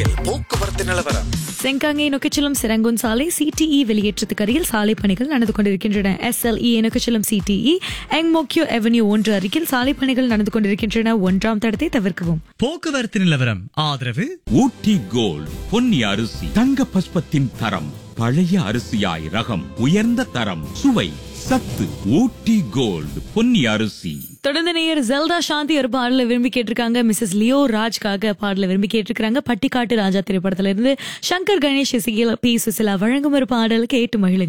போக்குவரத்து நிலவரம் செங்காங்கை நோக்கிச்செல்லும் சிரங்குன் சாலை சிடிஇ வெளியேற்றத்துக்கு அருகில் சாலை பணிகள் நடந்து கொண்டிருக்கின்றன எஸ்எல்இ நோக்கிச்செல்லும் சிடிஇ எங்மோக்கியோ அவென்யூ ஒன்று அருகில் சாலை பணிகள் நடந்து கொண்டிருக்கின்றன ஒன்றாம் தடத்தை தவிர்க்கவும் போக்குவரத்து நிலவரம் ஆதரவு ஊட்டி கோல்ட் பொன்னி அரிசி தங்க பஸ்பத்தின் தரம் பழைய அரிசியாய் ரகம் உயர்ந்த தரம் சுவை சத்து ஊட்டி கோல்ட் பொன்னி அரிசி தொடர்ந்து நேயர் ஜெல்டா சாந்தி ஒரு பாடல விரும்பி கேட்டிருக்காங்க மிஸ்ஸஸ் லியோ ராஜ்காக பாடல விரும்பி கேட்டிருக்காங்க பட்டிக்காட்டு ராஜா திரைப்படத்துல இருந்து சங்கர் கணேஷ் இசையில் பி சுசிலா வழங்கும் ஒரு பாடல் கேட்டு மகிழுங்க